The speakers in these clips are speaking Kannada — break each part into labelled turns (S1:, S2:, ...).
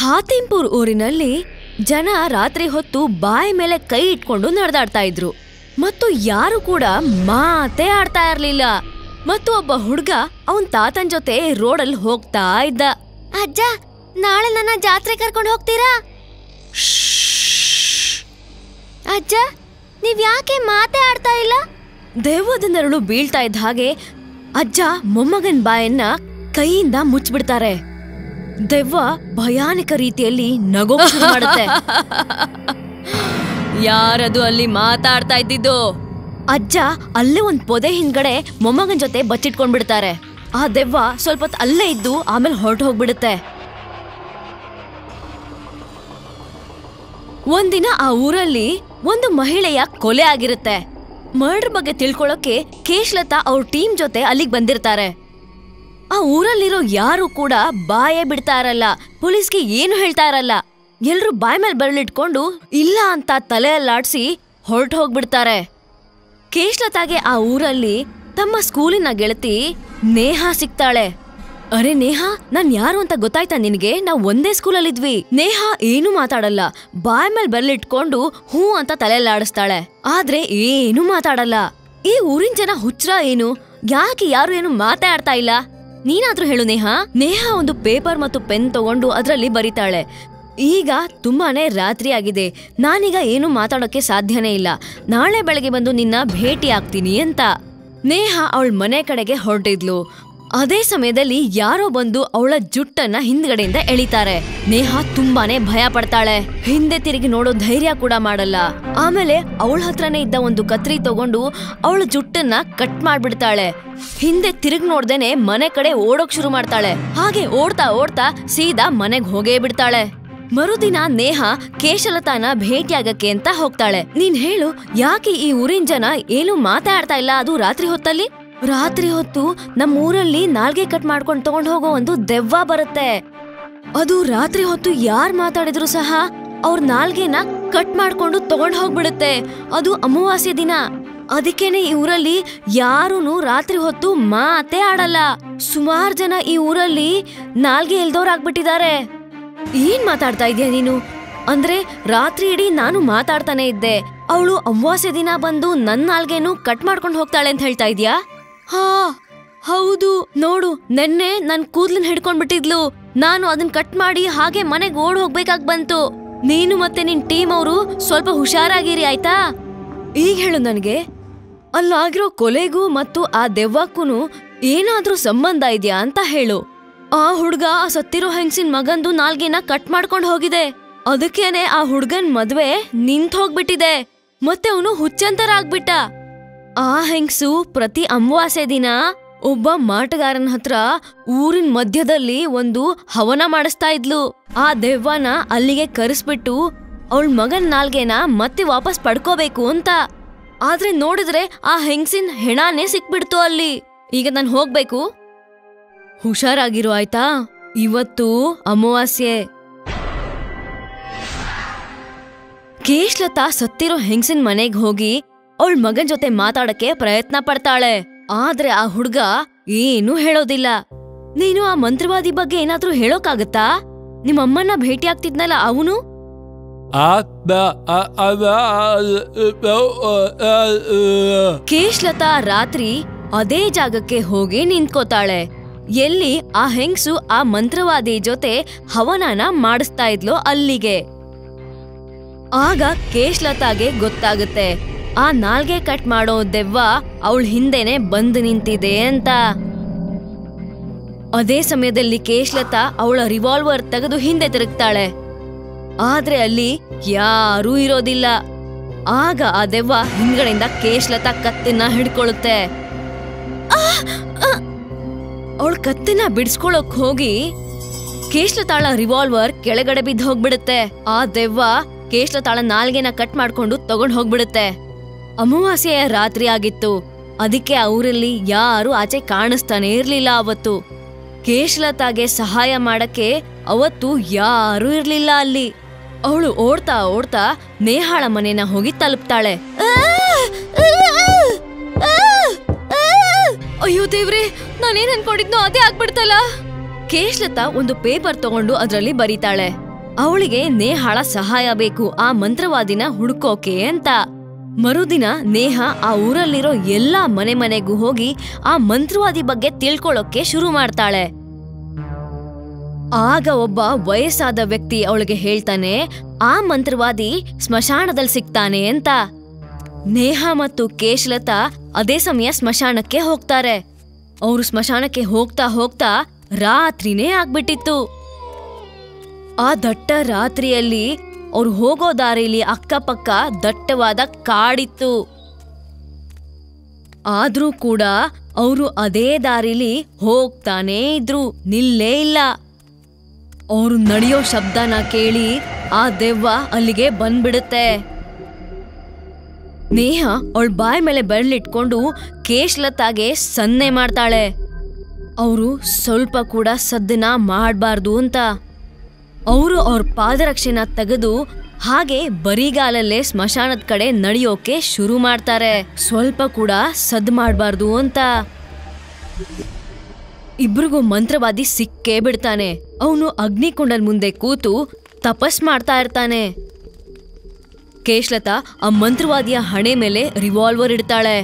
S1: ಹಾತಿಂಪುರ್ ಊರಿನಲ್ಲಿ ಜನ ರಾತ್ರಿ ಹೊತ್ತು ಬಾಯಿ ಮೇಲೆ ಕೈ ಇಟ್ಕೊಂಡು ನಡೆದಾಡ್ತಾ ಇದ್ರು ಮತ್ತು ಯಾರು ಕೂಡ ಮಾತೇ ಆಡ್ತಾ ಇರ್ಲಿಲ್ಲ ಮತ್ತು ಒಬ್ಬ ಹುಡ್ಗ ಅವನ್ ತಾತನ್ ಜೊತೆ ರೋಡಲ್ಲಿ ಹೋಗ್ತಾ ಇದ್ದ ಅಜ್ಜ ನಾಳೆ ನನ್ನ ಜಾತ್ರೆ ಕರ್ಕೊಂಡು ಹೋಗ್ತೀರಾ ಅಜ್ಜ ನೀವ್ ಯಾಕೆ ಮಾತೇ ಆಡ್ತಾ ಇಲ್ಲ ದೆವ್ವದ ನೆರಳು ಬೀಳ್ತಾ ಇದ್ದ ಹಾಗೆ ಅಜ್ಜ ಮೊಮ್ಮಗನ್ ಬಾಯನ್ನ ಕೈಯಿಂದ ಮುಚ್ಚಿಬಿಡ್ತಾರೆ ದೆವ್ವ ಭಯಾನಕ ರೀತಿಯಲ್ಲಿ ನಗೋಕ್ ಶುರು ಮಾಡುತ್ತೆ ಯಾರದು ಅಲ್ಲಿ ಮಾತಾಡ್ತಾ ಇದ್ದಿದ್ದು ಅಜ್ಜ ಅಲ್ಲೇ ಒಂದ್ ಪೊದೆ ಹಿಂದ್ಗಡೆ ಮೊಮ್ಮಗನ್ ಜೊತೆ ಬಚ್ಚಿಟ್ಕೊಂಡ್ಬಿಡ್ತಾರೆ ಆ ದೆವ್ವ ಸ್ವಲ್ಪ ಹೊತ್ತು ಅಲ್ಲೇ ಇದ್ದು ಆಮೇಲೆ ಹೊರಟು ಹೋಗ್ಬಿಡುತ್ತೆ ಒಂದಿನ ಆ ಊರಲ್ಲಿ ಒಂದು ಮಹಿಳೆಯ ಕೊಲೆ ಆಗಿರುತ್ತೆ ಮರ್ಡರ್ ಬಗ್ಗೆ ತಿಳ್ಕೊಳ್ಳೋಕೆ ಕೇಶ್ಲತಾ ಅವ್ರ ಟೀಮ್ ಜೊತೆ ಅಲ್ಲಿಗೆ ಬಂದಿರ್ತಾರೆ ಆ ಊರಲ್ಲಿರೋ ಯಾರು ಕೂಡ ಬಾಯೇ ಬಿಡ್ತಾ ಇರಲ್ಲ ಪೊಲೀಸ್ಗೆ ಏನು ಹೇಳ್ತಾ ಇರಲ್ಲ ಎಲ್ರು ಬಾಯ್ ಮೇಲೆ ಬೆರಳಿಟ್ಕೊಂಡು ಇಲ್ಲ ಅಂತ ತಲೆ ಅಲ್ಲಾಡ್ಸಿ ಹೊರಟು ಹೋಗ್ಬಿಡ್ತಾರೆ ಕೇಶ್ಲತಾಗೆ ಆ ಊರಲ್ಲಿ ತಮ್ಮ ಸ್ಕೂಲಿನ ಗೆಳತಿ ನೇಹಾ ಸಿಗ್ತಾಳೆ ಅರೆ ನೇಹಾ ನಾನ್ ಯಾರು ಅಂತ ಗೊತ್ತಾಯ್ತಾ ನಿನಗೆ ನಾವ್ ಒಂದೇ ಸ್ಕೂಲಲ್ಲಿದ್ವಿ ನೇಹಾ ಏನು ಮಾತಾಡಲ್ಲ ಬಾಯ್ ಮೇಲೆ ಬೆರಳಿಟ್ಕೊಂಡು ಹೂ ಅಂತ ತಲೆಯಲ್ಲಾಡಿಸ್ತಾಳೆ ಆದ್ರೆ ಏನು ಮಾತಾಡಲ್ಲ ಈ ಊರಿನ ಜನ ಹುಚ್ರ ಏನು ಯಾಕೆ ಯಾರು ಏನು ಮಾತಾಡ್ತಾ ಇಲ್ಲ ನೀನಾದ್ರೂ ಹೇಳು ನೇಹಾ ನೇಹಾ ಒಂದು ಪೇಪರ್ ಮತ್ತು ಪೆನ್ ತಗೊಂಡು ಅದ್ರಲ್ಲಿ ಬರೀತಾಳೆ ಈಗ ತುಂಬಾನೇ ರಾತ್ರಿ ಆಗಿದೆ ನಾನೀಗ ಏನು ಮಾತಾಡೋಕೆ ಸಾಧ್ಯನೇ ಇಲ್ಲ ನಾಳೆ ಬೆಳಗ್ಗೆ ಬಂದು ನಿನ್ನ ಭೇಟಿ ಆಗ್ತೀನಿ ಅಂತ ನೇಹಾ ಅವಳ ಮನೆ ಕಡೆಗೆ ಹೊರಟಿದ್ಲು ಅದೇ ಸಮಯದಲ್ಲಿ ಯಾರೋ ಬಂದು ಅವಳ ಜುಟ್ಟನ್ನ ಹಿಂದ್ಗಡೆಯಿಂದ ಎಳಿತಾರೆ ನೇಹಾ ತುಂಬಾನೇ ಭಯ ಪಡ್ತಾಳೆ ಹಿಂದೆ ತಿರುಗಿ ನೋಡೋ ಧೈರ್ಯ ಕೂಡ ಮಾಡಲ್ಲ ಆಮೇಲೆ ಅವಳ ಹತ್ರನೇ ಇದ್ದ ಒಂದು ಕತ್ರಿ ತಗೊಂಡು ಅವಳ ಜುಟ್ಟನ್ನ ಕಟ್ ಮಾಡ್ಬಿಡ್ತಾಳೆ ಹಿಂದೆ ತಿರುಗ್ ನೋಡ್ದೇನೆ ಮನೆ ಕಡೆ ಓಡೋಕ್ ಶುರು ಮಾಡ್ತಾಳೆ ಹಾಗೆ ಓಡ್ತಾ ಓಡ್ತಾ ಸೀದಾ ಮನೆಗ್ ಹೋಗೇ ಬಿಡ್ತಾಳೆ ಮರುದಿನ ನೇಹ ಕೇಶಲತಾನ ಭೇಟಿಯಾಗಕ್ಕೆ ಅಂತ ಹೋಗ್ತಾಳೆ ನೀನ್ ಹೇಳು ಯಾಕೆ ಈ ಊರಿನ ಜನ ಏನು ಮಾತಾಡ್ತಾ ಇಲ್ಲ ಅದು ರಾತ್ರಿ ಹೊತ್ತಲ್ಲಿ ರಾತ್ರಿ ಹೊತ್ತು ನಮ್ಮ ಊರಲ್ಲಿ ನಾಲ್ಗೆ ಕಟ್ ಮಾಡ್ಕೊಂಡು ತಗೊಂಡ್ ಹೋಗೋ ಒಂದು ದೆವ್ವ ಬರುತ್ತೆ ಅದು ರಾತ್ರಿ ಹೊತ್ತು ಯಾರ್ ಮಾತಾಡಿದ್ರು ಸಹ ಅವ್ರ ನಾಲ್ಗೆನ ಕಟ್ ಮಾಡ್ಕೊಂಡು ತಗೊಂಡ್ ಹೋಗ್ಬಿಡುತ್ತೆ ಅದು ಅಮಾವಾಸ್ಯ ದಿನ ಅದಕ್ಕೇನೆ ಈ ಊರಲ್ಲಿ ಯಾರೂನು ರಾತ್ರಿ ಹೊತ್ತು ಮಾತೇ ಆಡಲ್ಲ ಸುಮಾರ್ ಜನ ಈ ಊರಲ್ಲಿ ನಾಲ್ಗೆ ಇಲ್ದವ್ರಾಗ್ಬಿಟ್ಟಿದ್ದಾರೆ ಏನ್ ಮಾತಾಡ್ತಾ ಇದೀಯ ನೀನು ಅಂದ್ರೆ ರಾತ್ರಿ ಇಡೀ ನಾನು ಮಾತಾಡ್ತಾನೆ ಇದ್ದೆ ಅವಳು ಅಮಾವಾಸ್ಯ ದಿನ ಬಂದು ನನ್ ನಾಲ್ಗೆನು ಕಟ್ ಮಾಡ್ಕೊಂಡು ಹೋಗ್ತಾಳೆ ಅಂತ ಹೇಳ್ತಾ ಇದ್ಯಾ ಹಾ ಹೌದು ನೋಡು ನೆನ್ನೆ ನನ್ ಕೂದ್ಲನ್ ಹಿಡ್ಕೊಂಡ್ಬಿಟ್ಟಿದ್ಲು ನಾನು ಅದನ್ ಕಟ್ ಮಾಡಿ ಹಾಗೆ ಮನೆಗ್ ಓಡ್ ಹೋಗ್ಬೇಕಾಗ್ ಬಂತು ನೀನು ಮತ್ತೆ ನಿನ್ ಟೀಮ್ ಅವರು ಸ್ವಲ್ಪ ಹುಷಾರಾಗಿರಿ ಆಯ್ತಾ ಈಗ ಹೇಳು ನನಗೆ ಅಲ್ಲಾಗಿರೋ ಕೊಲೆಗೂ ಮತ್ತು ಆ ದೆವ್ವಕ್ಕೂನು ಏನಾದ್ರೂ ಸಂಬಂಧ ಇದೆಯಾ ಅಂತ ಹೇಳು ಆ ಹುಡ್ಗ ಆ ಸತ್ತಿರೋ ಹೆಂಗ್ಸಿನ ಮಗಂದು ನಾಲ್ಗೆನ ಕಟ್ ಮಾಡ್ಕೊಂಡ್ ಹೋಗಿದೆ ಅದಕ್ಕೇನೆ ಆ ಹುಡ್ಗನ್ ಮದ್ವೆ ನಿಂತ್ ಹೋಗ್ಬಿಟ್ಟಿದೆ ಮತ್ತೆ ಅವನು ಹುಚ್ಚಂತರ ಆಗ್ಬಿಟ್ಟ ಆ ಹೆಂಗ್ಸು ಪ್ರತಿ ಅಮಾವಾಸ್ಯೆ ದಿನ ಒಬ್ಬ ಮಾಟಗಾರನ ಹತ್ರ ಊರಿನ ಮಧ್ಯದಲ್ಲಿ ಒಂದು ಹವನ ಮಾಡಿಸ್ತಾ ಇದ್ಲು ಆ ದೆವ್ವನ ಅಲ್ಲಿಗೆ ಕರೆಸ್ಬಿಟ್ಟು ಅವಳ ಮಗನ್ ನಾಲ್ಗೆನ ಮತ್ತೆ ವಾಪಸ್ ಪಡ್ಕೋಬೇಕು ಅಂತ ಆದ್ರೆ ನೋಡಿದ್ರೆ ಆ ಹೆಂಗ್ಸಿನ್ ಹೆಣಾನೇ ಸಿಕ್ಬಿಡ್ತು ಅಲ್ಲಿ ಈಗ ನಾನು ಹೋಗ್ಬೇಕು ಹುಷಾರಾಗಿರು ಆಯ್ತಾ ಇವತ್ತು ಅಮಾವಾಸ್ಯೆ ಕೇಶ್ಲತಾ ಸತ್ತಿರೋ ಹೆಂಗ್ಸಿನ್ ಮನೆಗ್ ಹೋಗಿ ಅವಳ ಮಗನ್ ಜೊತೆ ಮಾತಾಡಕ್ಕೆ ಪ್ರಯತ್ನ ಪಡ್ತಾಳೆ ಆದ್ರೆ ಆ ಹುಡ್ಗ ಏನೂ ಹೇಳೋದಿಲ್ಲ ನೀನು ಆ ಮಂತ್ರವಾದಿ ಬಗ್ಗೆ ಏನಾದ್ರೂ ಹೇಳೋಕಾಗತ್ತಾ ನಿಮ್ಮಮ್ಮನ್ನ ಭೇಟಿ ಆಗ್ತಿದ್ನಲ್ಲ ಅವನು ಕೇಶ್ಲತಾ ರಾತ್ರಿ ಅದೇ ಜಾಗಕ್ಕೆ ಹೋಗಿ ನಿಂತ್ಕೋತಾಳೆ ಎಲ್ಲಿ ಆ ಹೆಂಗ್ಸು ಆ ಮಂತ್ರವಾದಿ ಜೊತೆ ಹವನನ ಮಾಡಿಸ್ತಾ ಇದ್ಲೋ ಅಲ್ಲಿಗೆ ಆಗ ಕೇಶ್ಲತಾಗೆ ಗೊತ್ತಾಗುತ್ತೆ ಆ ನಾಲ್ಗೆ ಕಟ್ ಮಾಡೋ ದೆವ್ವ ಅವಳ ಹಿಂದೆನೆ ಬಂದು ನಿಂತಿದೆ ಅಂತ ಅದೇ ಸಮಯದಲ್ಲಿ ಕೇಶ್ಲತಾ ಅವಳ ರಿವಾಲ್ವರ್ ತೆಗೆದು ಹಿಂದೆ ತಿರುಗ್ತಾಳೆ ಆದ್ರೆ ಅಲ್ಲಿ ಯಾರೂ ಇರೋದಿಲ್ಲ ಆಗ ಆ ದೆವ್ವ ಹಿಂದ್ಗಡೆಯಿಂದ ಕೇಶ್ಲತಾ ಕತ್ತಿನ ಹಿಡ್ಕೊಳ್ಳುತ್ತೆ ಅವಳ ಕತ್ತಿನ ಬಿಡಿಸ್ಕೊಳಕ್ ಹೋಗಿ ಕೇಶ್ಲತಾಳ ರಿವಾಲ್ವರ್ ಕೆಳಗಡೆ ಬಿದ್ದು ಹೋಗ್ಬಿಡುತ್ತೆ ಆ ದೆವ್ವ ಕೇಶ್ಲತಾಳ ನಾಲ್ಗೆನ ಕಟ್ ಮಾಡ್ಕೊಂಡು ತಗೊಂಡ್ ಹೋಗ್ಬಿಡುತ್ತೆ ಅಮಾವಾಸ್ಯೆಯ ರಾತ್ರಿ ಆಗಿತ್ತು ಅದಕ್ಕೆ ಆ ಊರಲ್ಲಿ ಯಾರು ಆಚೆ ಕಾಣಿಸ್ತಾನೆ ಇರ್ಲಿಲ್ಲ ಅವತ್ತು ಕೇಶ್ಲತಾಗೆ ಸಹಾಯ ಮಾಡಕ್ಕೆ ಅವತ್ತು ಯಾರೂ ಇರ್ಲಿಲ್ಲ ಅಲ್ಲಿ ಅವಳು ಓಡ್ತಾ ಓಡ್ತಾ ನೇಹಾಳ ಮನೆನ ಹೋಗಿ ತಲುಪ್ತಾಳೆ ಅಯ್ಯೋ ದೇವ್ರೆ ನಾನೇನ್ ಅನ್ಕೊಂಡಿದ್ನೋ ಅದೇ ಆಗ್ಬಿಡ್ತಲ್ಲ ಕೇಶ್ಲತಾ ಒಂದು ಪೇಪರ್ ತಗೊಂಡು ಅದ್ರಲ್ಲಿ ಬರೀತಾಳೆ ಅವಳಿಗೆ ನೇಹಾಳ ಸಹಾಯ ಬೇಕು ಆ ಮಂತ್ರವಾದಿನ ಹುಡ್ಕೋಕೆ ಅಂತ ಮರುದಿನ ನೇಹ ಆ ಊರಲ್ಲಿರೋ ಎಲ್ಲಾ ಮನೆ ಮನೆಗೂ ಹೋಗಿ ಆ ಮಂತ್ರವಾದಿ ಬಗ್ಗೆ ತಿಳ್ಕೊಳ್ಳೋಕೆ ಶುರು ಮಾಡ್ತಾಳೆ ಆಗ ಒಬ್ಬ ವಯಸ್ಸಾದ ವ್ಯಕ್ತಿ ಅವಳಿಗೆ ಹೇಳ್ತಾನೆ ಆ ಮಂತ್ರವಾದಿ ಸ್ಮಶಾನದಲ್ಲಿ ಸಿಗ್ತಾನೆ ಅಂತ ನೇಹ ಮತ್ತು ಕೇಶಲತಾ ಅದೇ ಸಮಯ ಸ್ಮಶಾನಕ್ಕೆ ಹೋಗ್ತಾರೆ ಅವರು ಸ್ಮಶಾನಕ್ಕೆ ಹೋಗ್ತಾ ಹೋಗ್ತಾ ರಾತ್ರಿನೇ ಆಗ್ಬಿಟ್ಟಿತ್ತು ಆ ದಟ್ಟ ರಾತ್ರಿಯಲ್ಲಿ ಅವ್ರು ಹೋಗೋ ದಾರಿಲಿ ಅಕ್ಕಪಕ್ಕ ದಟ್ಟವಾದ ಕಾಡಿತ್ತು ಆದ್ರೂ ಕೂಡ ಅವರು ಅದೇ ದಾರಿಲಿ ಹೋಗ್ತಾನೇ ಇದ್ರು ನಿಲ್ಲೇ ಇಲ್ಲ ಅವರು ನಡೆಯೋ ಶಬ್ದನ ಕೇಳಿ ಆ ದೆವ್ವ ಅಲ್ಲಿಗೆ ಬಂದ್ಬಿಡುತ್ತೆ ನೇಹ ಅವಳ ಬಾಯಿ ಮೇಲೆ ಬೆರಳಿಟ್ಕೊಂಡು ಕೇಶ್ಲತಾಗೆ ಸನ್ನೆ ಮಾಡ್ತಾಳೆ ಅವರು ಸ್ವಲ್ಪ ಕೂಡ ಸದ್ದನ ಮಾಡಬಾರ್ದು ಅಂತ ಅವರು ಅವ್ರ ಪಾದರಕ್ಷೆನ ತೆಗೆದು ಹಾಗೆ ಬರಿಗಾಲಲ್ಲೇ ಸ್ಮಶಾನದ ಕಡೆ ನಡೆಯೋಕೆ ಶುರು ಮಾಡ್ತಾರೆ ಸ್ವಲ್ಪ ಕೂಡ ಸದ್ ಮಾಡಬಾರ್ದು ಅಂತ ಇಬ್ರಿಗೂ ಮಂತ್ರವಾದಿ ಸಿಕ್ಕೇ ಬಿಡ್ತಾನೆ ಅವನು ಅಗ್ನಿಕುಂಡಲ್ ಮುಂದೆ ಕೂತು ತಪಸ್ ಮಾಡ್ತಾ ಇರ್ತಾನೆ ಕೇಶ್ಲತಾ ಆ ಮಂತ್ರವಾದಿಯ ಹಣೆ ಮೇಲೆ ರಿವಾಲ್ವರ್ ಇಡ್ತಾಳೆ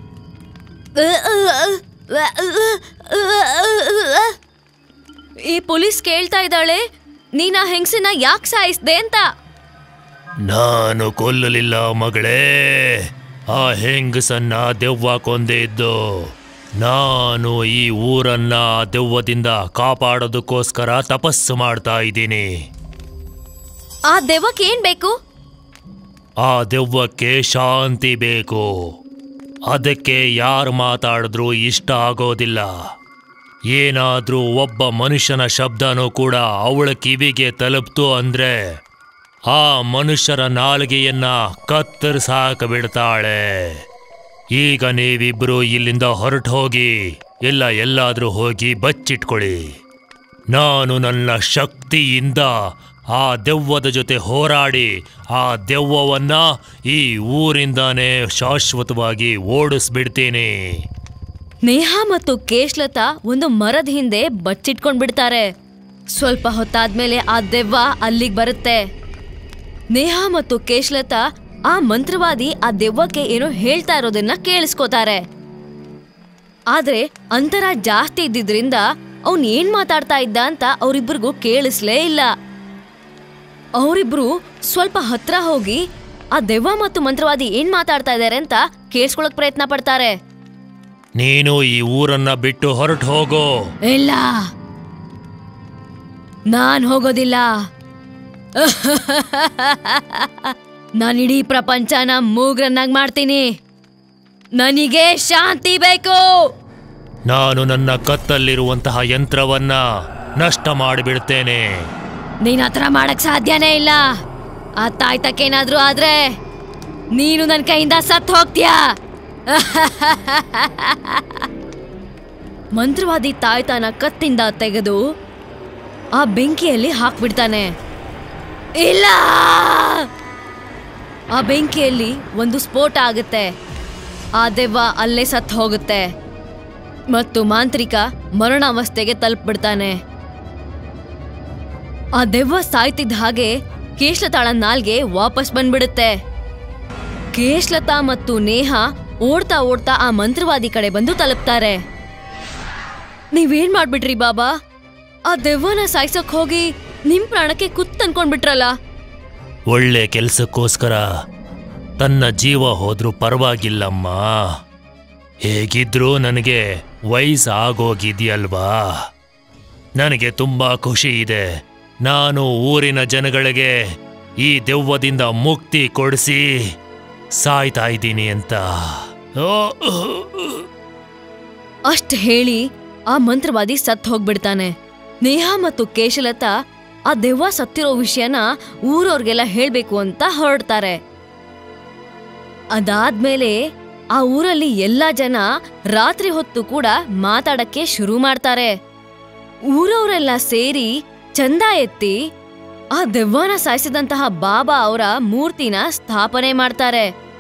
S1: ಈ ಪೊಲೀಸ್ ಕೇಳ್ತಾ ಇದ್ದಾಳೆ ನೀನ್ ಆ ಹೆಂಗಸನ್ನ ಯಾಕೆ ಸಾಯಿಸ್ದೆ ಅಂತ
S2: ನಾನು ಕೊಲ್ಲಲಿಲ್ಲ ಮಗಳೇ ಆ ಹೆಂಗಸನ್ನ ದೆವ್ವ ಕೊಂದಿದ್ದು ನಾನು ಈ ಊರನ್ನ ಆ ದೆವ್ವದಿಂದ ಕಾಪಾಡೋದಕ್ಕೋಸ್ಕರ ತಪಸ್ಸು ಮಾಡ್ತಾ ಇದ್ದೀನಿ
S1: ಆ ದೆವ್ವಕ್ಕೆ ಏನ್ ಬೇಕು
S2: ಆ ದೆವ್ವಕ್ಕೆ ಶಾಂತಿ ಬೇಕು ಅದಕ್ಕೆ ಯಾರು ಮಾತಾಡಿದ್ರೂ ಇಷ್ಟ ಆಗೋದಿಲ್ಲ ಏನಾದ್ರೂ ಒಬ್ಬ ಮನುಷ್ಯನ ಶಬ್ದನೂ ಕೂಡ ಅವಳ ಕಿವಿಗೆ ತಲುಪ್ತು ಅಂದ್ರೆ ಆ ಮನುಷ್ಯರ ನಾಲಿಗೆಯನ್ನ ಕತ್ತರಿಸಾಕ ಬಿಡ್ತಾಳೆ ಈಗ ನೀವಿಬ್ರು ಇಲ್ಲಿಂದ ಹೊರಟು ಹೋಗಿ ಇಲ್ಲ ಎಲ್ಲಾದ್ರೂ ಹೋಗಿ ಬಚ್ಚಿಟ್ಕೊಳ್ಳಿ ನಾನು ನನ್ನ ಶಕ್ತಿಯಿಂದ ಆ ದೆವ್ವದ ಜೊತೆ ಹೋರಾಡಿ ಆ ದೆವ್ವವನ್ನ ಈ ಊರಿಂದಾನೇ ಶಾಶ್ವತವಾಗಿ ಓಡಿಸ್ಬಿಡ್ತೀನಿ
S1: ನೇಹ ಮತ್ತು ಕೇಶ್ಲತಾ ಒಂದು ಮರದ ಹಿಂದೆ ಬಚ್ಚಿಟ್ಕೊಂಡ್ಬಿಡ್ತಾರೆ ಸ್ವಲ್ಪ ಹೊತ್ತಾದ್ಮೇಲೆ ಆ ದೆವ್ವ ಅಲ್ಲಿಗೆ ಬರುತ್ತೆ ನೇಹ ಮತ್ತು ಕೇಶ್ಲತಾ ಆ ಮಂತ್ರವಾದಿ ಆ ದೆವ್ವಕ್ಕೆ ಏನೋ ಹೇಳ್ತಾ ಇರೋದನ್ನ ಕೇಳಿಸ್ಕೋತಾರೆ ಆದ್ರೆ ಅಂತರ ಜಾಸ್ತಿ ಇದ್ದಿದ್ರಿಂದ ಅವನ್ ಏನ್ ಮಾತಾಡ್ತಾ ಇದ್ದ ಅಂತ ಅವರಿಬ್ಬರಿಗೂ ಕೇಳಿಸ್ಲೇ ಇಲ್ಲ ಅವರಿಬ್ರು ಸ್ವಲ್ಪ ಹತ್ರ ಹೋಗಿ ಆ ದೆವ್ವ ಮತ್ತು ಮಂತ್ರವಾದಿ ಏನ್ ಮಾತಾಡ್ತಾ ಇದ್ದಾರೆ ಅಂತ ಕೇಳಿಸ್ಕೊಳಕ್ ಪ್ರಯತ್ನ ಪಡ್ತಾರೆ
S2: ನೀನು ಈ ಊರನ್ನ ಬಿಟ್ಟು ಹೊರಟು ಹೋಗೋ
S1: ಇಲ್ಲ ನಾನ್ ಹೋಗೋದಿಲ್ಲ ನಾನು ಇಡೀ ಪ್ರಪಂಚನ ಮೂಗ್ರನ್ನಾಗ್ ಮಾಡ್ತೀನಿ ನನಗೆ ಶಾಂತಿ ಬೇಕು
S2: ನಾನು ನನ್ನ ಕತ್ತಲ್ಲಿರುವಂತಹ ಯಂತ್ರವನ್ನ ನಷ್ಟ ಮಾಡಿಬಿಡ್ತೇನೆ
S1: ನೀನ್ ಹತ್ರ ಮಾಡಕ್ ಸಾಧ್ಯನೇ ಇಲ್ಲ ಆ ತಾಯ್ತಕ್ಕೇನಾದ್ರೂ ಆದ್ರೆ ನೀನು ನನ್ನ ಕೈಯಿಂದ ಸತ್ ಹೋಗ್ತೀಯಾ ಮಂತ್ರವಾದಿ ತಾಯ್ತಾನ ಕತ್ತಿಂದ ತೆಗೆದು ಆ ಬೆಂಕಿಯಲ್ಲಿ ಹಾಕ್ಬಿಡ್ತಾನೆ ಇಲ್ಲ ಆ ಬೆಂಕಿಯಲ್ಲಿ ಒಂದು ಸ್ಫೋಟ ಆಗುತ್ತೆ ಆ ದೆವ್ವ ಅಲ್ಲೇ ಸತ್ ಹೋಗುತ್ತೆ ಮತ್ತು ಮಾಂತ್ರಿಕ ಮರಣಾವಸ್ಥೆಗೆ ತಲುಪ್ಬಿಡ್ತಾನೆ ಆ ದೆವ್ವ ಸಾಯ್ತಿದ್ದ ಹಾಗೆ ಕೇಶ್ಲತಾಳ ನಾಲ್ಗೆ ವಾಪಸ್ ಬಂದ್ಬಿಡುತ್ತೆ ಕೇಶ್ಲತಾ ಮತ್ತು ನೇಹ ಓಡ್ತಾ ಓಡ್ತಾ ಆ ಮಂತ್ರವಾದಿ ಕಡೆ ಬಂದು ತಲುಪ್ತಾರೆ ನೀವೇನ್ ಮಾಡ್ಬಿಟ್ರಿ ಬಾಬಾ ಆ ದೆವ್ವನ ಸಾಯ್ಸಕ್ ಹೋಗಿ ನಿಮ್ ಪ್ರಾಣಕ್ಕೆ ಕುತ್ ಅನ್ಕೊಂಡ್ಬಿಟ್ರಲ್ಲ
S2: ಒಳ್ಳೆ ಕೆಲಸಕ್ಕೋಸ್ಕರ ತನ್ನ ಜೀವ ಹೋದ್ರೂ ಪರವಾಗಿಲ್ಲಮ್ಮ ಹೇಗಿದ್ರೂ ನನಗೆ ವಯಸ್ಸು ಆಗೋಗಿದೆಯಲ್ವಾ ನನಗೆ ತುಂಬಾ ಖುಷಿ ಇದೆ ನಾನು ಊರಿನ ಜನಗಳಿಗೆ ಈ ದೆವ್ವದಿಂದ ಮುಕ್ತಿ ಕೊಡಿಸಿ ಸಾಯ್ತಾ ಇದ್ದೀನಿ ಅಂತ ಓ,
S1: ಅಷ್ಟ್ ಹೇಳಿ ಆ ಮಂತ್ರವಾದಿ ಸತ್ ಹೋಗ್ಬಿಡ್ತಾನೆ ನೇಹ ಮತ್ತು ಕೇಶಲತಾ ಆ ದೆವ್ವ ಸತ್ತಿರೋ ವಿಷಯನ ಊರವ್ರಿಗೆಲ್ಲ ಹೇಳ್ಬೇಕು ಅಂತ ಹೊರಡ್ತಾರೆ ಅದಾದ್ಮೇಲೆ ಆ ಊರಲ್ಲಿ ಎಲ್ಲಾ ಜನ ರಾತ್ರಿ ಹೊತ್ತು ಕೂಡ ಮಾತಾಡಕ್ಕೆ ಶುರು ಮಾಡ್ತಾರೆ ಊರವರೆಲ್ಲ ಸೇರಿ ಚಂದ ಎತ್ತಿ ಆ ದೆವ್ವನ ಸಾಯಿಸಿದಂತಹ ಬಾಬಾ ಅವರ ಮೂರ್ತಿನ ಸ್ಥಾಪನೆ ಮಾಡ್ತಾರೆ